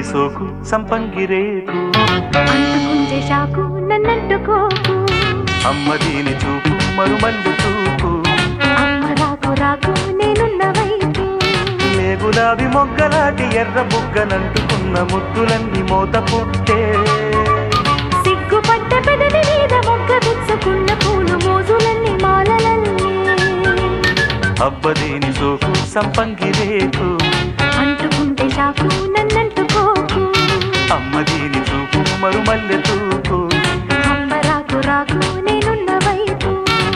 దీని సోకు సంపంగి రేకు అంటుకుంటే షాకు నన్నంటుకోకు అమ్మ దీని చూపు మరుమల్లి చూపు అమ్మ రాకు రాకు నేనున్న వైపు లే గులాబీ మొగ్గలాటి ఎర్ర బుగ్గనంటుకున్న ముద్దులన్నీ మోత పుట్టే సిగ్గుపడ్డ పెదవి మీద మొగ్గ విచ్చుకున్న పూలు మోజులన్నీ మాలలన్నీ అబ్బ దీని సోకు సంపంగి రేకు అంటుకుంటే షాకు నన్నంటుకోకు అమ్మ దీని చూపు మరుమల్లె చూపు అమ్మ రాకు రాకు నేనున్న వైపు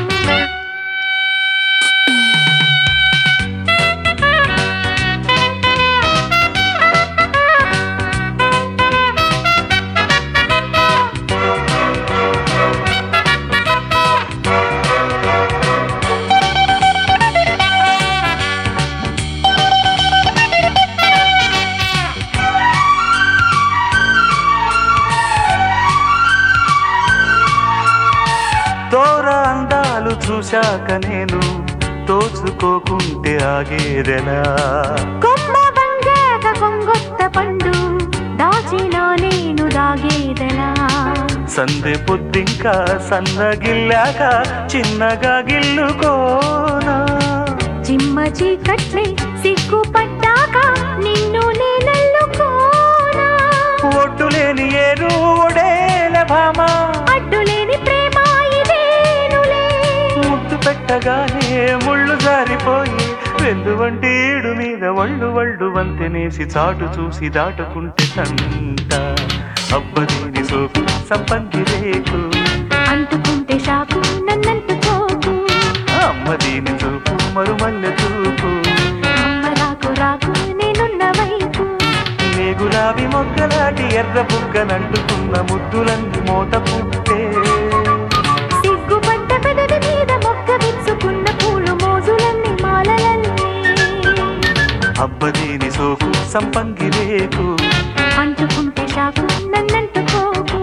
తోర అందాలు చూశాక నేను తోచుకోకుంటే ఆగేదెలా కొమ్మ వంగాక కొంగొత్త పండు దాచినా నేను దాగేదలా సందె పొద్దింకా సన్నగిల్లాక చిన్నగా గిల్లుకోనా చిమ్మ చీకట్లే సిగ్గుపడ్డాక నిన్ను నేనల్లుకోనా ఒడ్డులేని ఏరు ఒడేల భామ అడ్డులేని ప్రేమ ఇదేనులే ముద్దు పెట్టగానే ముళ్ళు జారిపోయి వెందు వంటి ఈడు మీద ఒళ్ళు ఒళ్ళు వంతెనేసి చాటు చూసి దాటుకుంటే సంట అబ్బదీని సోకు సంపంగి రేకు అంటుకుంటే షాకు నన్నంటుకోకు అమ్మ దీని చూపు మరుమల్లె చూపు అమ్మ రాకు రాకు నేనున్న వైపు నే గులాబీ మొగ్గలాటి ఎర్ర బుగ్గనంటుకున్న ముద్దులన్నీ మోత పుట్టే సిగ్గుపడ్డ పెదవి మీద మొక్క విచ్చుకున్న పూలు మోజులన్నీ మాలలన్నీ అబ్బదీని సోకు సంపంగి రేకు అంటుకుంటే షాకు నన్నంటుకోకు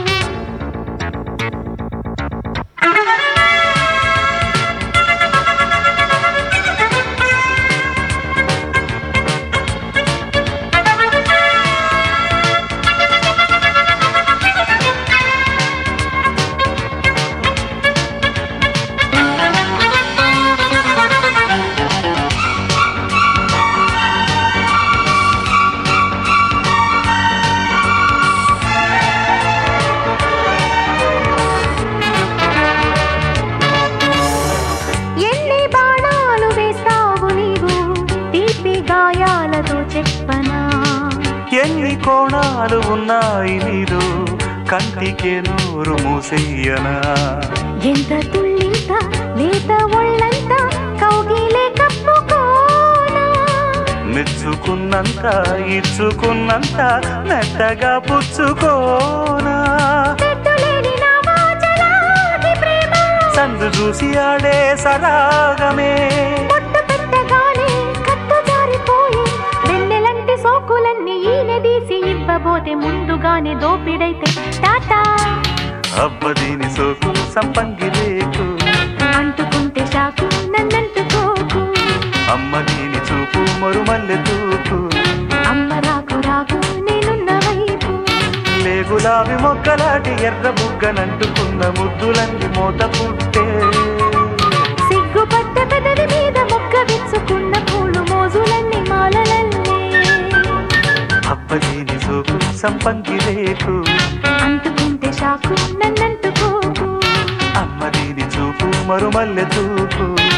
ఎన్ని బాణాలు వేస్తావు నీవు తీపి గాయాలతో చెప్పనా ఎన్ని కోణాలు ఉన్నాయి నీలో కంటికే నోరు మూసెయ్యనా ఎంత తుళ్ళింత లేత ఒళ్ళంత కౌగిలే కప్పుకోనా మెచ్చుకున్నంత ఇచ్చుకున్నంత మెత్తగా పుచ్చుకోనా పెట్టులేని నా వాచలాగి ప్రేమ సందు చూసి ఆడే సరాగమే పొట్టు పెట్టగానే కట్టు జారిపోయి వెన్నెలంటి సోకులన్నీ ఈనదీసి ఇవ్వబోతే ముందుగానే దోపిడైతే టాటా అబ్బదీని సోకు సంపంగి రేకు అంటుకుంటే షాకు నన్నంటుకోకు అమ్మ దీని చూపు మరుమల్లె చూపు అమ్మ రాకు రాకు నేనున్న వైపు లే గులాబీ మొక్కలాటి ఎర్ర బుగ్గనంటుకున్న ముద్దులన్నీ మోత పుట్టే సిగ్గుపడ్డ పెదవి మీద మొక్క విచ్చుకున్న పూలు మోజులన్నీ మాలలన్నీ అబ్బదీని సోకు సంపంగి రేకు అంటుకుంటే షాకు నన్నంటుకోకు అమ్మ దీని చూపు మరుమల్లె చూపు